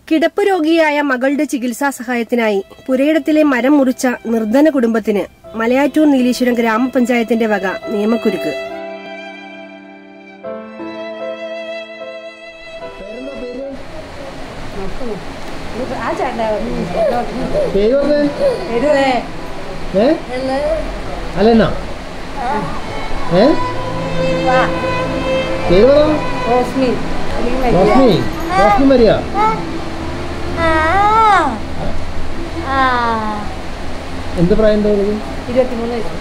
കിടപ്പ് രോഗിയായ മകളുടെ ചികിത്സാ സഹായത്തിനായി പുരയിടത്തിലെ മരം മുറിച്ച നിർധന കുടുംബത്തിന് മലയാറ്റൂർ നീലീശ്വരം ഗ്രാമപഞ്ചായത്തിന്റെ വക നിയമക്കുരുക്ക് പേര് പറഞ്ഞേ ഏ അല്ലെന്നാ ഏ പേര് പറ റോഷ്മി റോഷ്മി മരിയ എന്ത് പ്രായം എന്താ ഉള്ളത് ഇരുപത്തിമൂന്ന് വയസ്സ്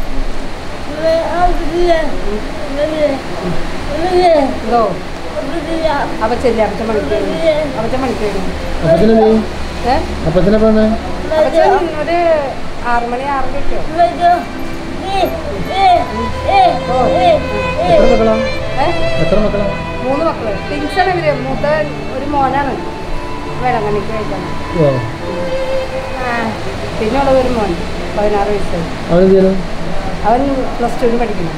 ഓ അപ്പച്ചല്ലേ അപ്പച്ച മണിക്കേരും അപ്പച്ച മണിക്കേരും അപ്പച്ചനെന്തേ ഏ അപ്പച്ചനെ പറഞ്ഞേ അപ്പച്ചൻ ഒരു ആറ് മണി ആറരയ്ക്കോ എത്ര മക്കളാ ഏ എത്ര മക്കളാ മൂന്ന് മക്കള് ടിങ്സാണ് ഇവര് മൂത്ത ഒരു മോനാണ് വേളങ്കണ്ണിക്ക് കഴിക്കാൻ ഓ പിന്നെ ഉള്ളത് ഒരു മോൻ പതിനാറ് വയസ്സായി അവനെന്ത് ചെയ്യുന്നു അവൻ പ്ലസ് ടുവിന് പഠിക്കുന്നു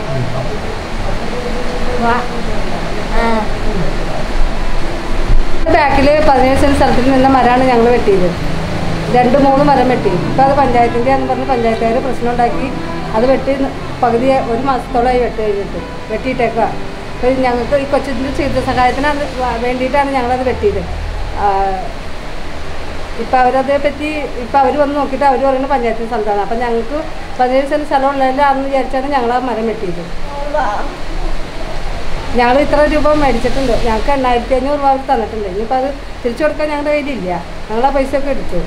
ബാക്കിൽ പതിനേഴ് സെൻറ്റ് സ്ഥലത്തിൽ നിന്ന മരമാണ് ഞങ്ങൾ വെട്ടിയത് രണ്ട് മൂന്ന് മരം വെട്ടി ഇപ്പം അത് പഞ്ചായത്തിൻ്റെ എന്ന് പറഞ്ഞ് പഞ്ചായത്തുകാർ പ്രശ്നം ഉണ്ടാക്കി അത് വെട്ടി പകുതി ഒരു മാസത്തോളമായി വെട്ട് കഴിഞ്ഞിട്ട് വെട്ടിയിട്ടേക്കുക അപ്പോൾ ഞങ്ങൾക്ക് ഈ കൊച്ചിൻ്റെ ചികിത്സ സഹായത്തിനാണ് വേണ്ടിയിട്ടാണ് ഞങ്ങളത് വെട്ടിയത് ഇപ്പം അവരതേ പറ്റി ഇപ്പം അവർ വന്ന് നോക്കിയിട്ട് അവർ പറയുന്നത് പഞ്ചായത്തിന് സ്ഥലത്താണ് അപ്പം ഞങ്ങൾക്ക് പതിനേഴ് സെൻറ്റ് സ്ഥലം ഉള്ളതിലാണെന്ന് വിചാരിച്ചാണ് ഞങ്ങൾ ആ മരം വെട്ടിയത് ഞങ്ങൾ ഇത്ര രൂപ മേടിച്ചിട്ടുണ്ട് ഞങ്ങൾക്ക് എണ്ണായിരത്തി അഞ്ഞൂറ് രൂപ അവർ തന്നിട്ടുണ്ട് ഇനിയിപ്പോൾ അത് തിരിച്ചു കൊടുക്കാൻ ഞങ്ങളുടെ കയ്യിലില്ല ഞങ്ങൾ ആ പൈസ ഒക്കെ എടുത്തു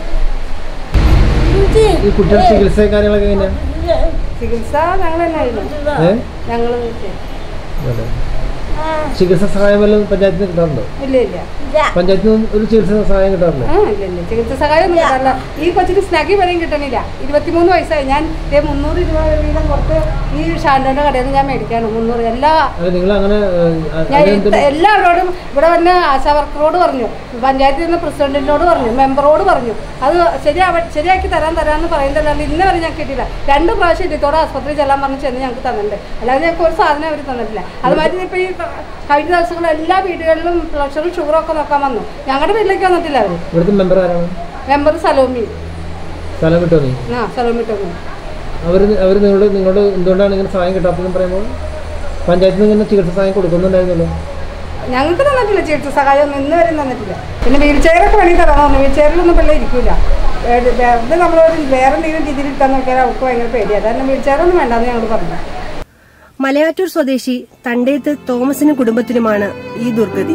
ഈ കുട്ടിയുടെ ചികിത്സ കാര്യങ്ങളൊക്കെ എങ്ങനെയാ ചികിത്സ ഞങ്ങൾ തന്നെ ആയിരുന്നു ഏ ഞങ്ങൾ അതെ. ചികിത്സ സഹായം വല്ലതും പഞ്ചായത്തിന് കിട്ടാറുണ്ടോ ഇല്ല ഇല്ല പഞ്ചായത്തിൽ നിന്ന് ഒരു ചികിത്സ സഹായം കിട്ടാറില്ല ആ ഇല്ല ഇല്ല ചികിത്സ സഹായം ഒന്നും കിട്ടാറില്ല ഈ കൊച്ചിന് സ്നാക്കി വരെയും കിട്ടണില്ല ഇരുപത്തിമൂന്ന് വയസ്സായി ഞാൻ ദേ മുന്നൂറ് രൂപ വീതം കൊടുത്ത് ഈ ഷാൻഡോന്റെ കടയിൽ നിന്ന് ഞാൻ മേടിക്കാണ് മുന്നൂറ് എല്ലാ അല്ല നിങ്ങൾ അങ്ങനെ ഞാൻ ഇത്ത- എല്ലാവരോടും ഇവിടെ വന്ന ആശാ വർക്കറോട് പറഞ്ഞു പഞ്ചായത്തിൽ നിന്ന് പ്രസിഡന്റിനോട് പറഞ്ഞു മെമ്പറോട് പറഞ്ഞു അത് ശരിയാവ ശരിയാക്കി തരാൻ തരാമെന്ന് പറയുന്നതല്ലാണ്ട് ഇന്ന വരെ ഞങ്ങൾക്ക് കിട്ടിയില്ല രണ്ട് പ്രാവശ്യം ഇതോടെ ആസ്പത്രി ചെല്ലാൻ പറഞ്ഞ് ചെന്ന് ഞങ്ങൾക്ക് തന്നിട്ടുണ്ട് അല്ലാതെ ഞങ്ങൾക്ക് ഒരു സാധനം അവർ തന്നിട്ടില്ല അത് മാറ്റി ഇപ്പോൾ ഈ കഴിഞ്ഞ ദിവസങ്ങളിൽ എല്ലാ വീടുകളിലും പ്രഷറും ഷുഗറും ഒക്കെ നോക്കാൻ വന്നു ഞങ്ങളുടെ വീട്ടിലേക്ക് വന്നിട്ടില്ല അവർ ഇവിടുത്തെ മെമ്പർ ആരാണ് മെമ്പർ സലോമി സ്ഥലം കിട്ടോ നീ ആ സലോമി ടോമി അവർ അവർ നിങ്ങളോട് നിങ്ങളോട് എന്തുകൊണ്ടാണ് ഇങ്ങനെ സഹായം കിട്ടാത്തതെന്ന് പറയുമ്പോൾ പഞ്ചായത്തിൽ നിന്ന് ഇങ്ങനെ ചികിത്സ സഹായം കൊടുക്കുന്നുണ്ടായിരുന്നല്ലോ ഞങ്ങൾക്ക് തന്നിട്ടില്ല ചികിത്സ സഹായം ഒന്നും ഇന്ന് വരെയും തന്നിട്ടില്ല പിന്നെ വീൽ ചെയറൊക്കെ വേണമെങ്കിൽ തരാൻ പറഞ്ഞു വീൽ ചെയറിലൊന്നും പിള്ളേ ഇരിക്കില്ല വെറുതെ നമ്മളൊരു വേറെ എന്തെങ്കിലും രീതിയിൽ ഇരിക്കാൻ നോക്കിയാൽ അവർക്ക് ഭയങ്കര പേടിയാണ് കാരണം വീൽ ചെയറൊന്നും വേണ്ടെന്ന് ഞങ്ങൾ പറഞ്ഞു മലയാറ്റൂർ സ്വദേശി തണ്ടേത്ത് തോമസിനും കുടുംബത്തിനുമാണ് ഈ ദുർഗതി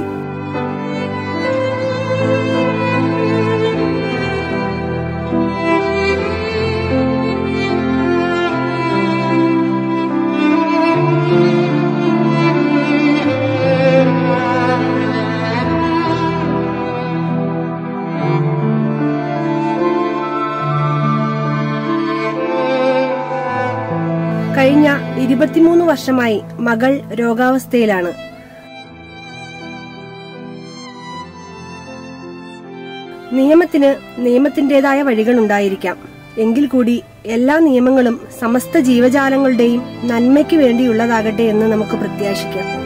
കഴിഞ്ഞ ഇരുപത്തിമൂന്ന് വർഷമായി മകൾ രോഗാവസ്ഥയിലാണ് നിയമത്തിന് നിയമത്തിന്റേതായ വഴികളുണ്ടായിരിക്കാം എങ്കിൽ കൂടി എല്ലാ നിയമങ്ങളും സമസ്ത ജീവജാലങ്ങളുടെയും നന്മയ്ക്ക് വേണ്ടിയുള്ളതാകട്ടെ എന്ന് നമുക്ക് പ്രത്യാശിക്കാം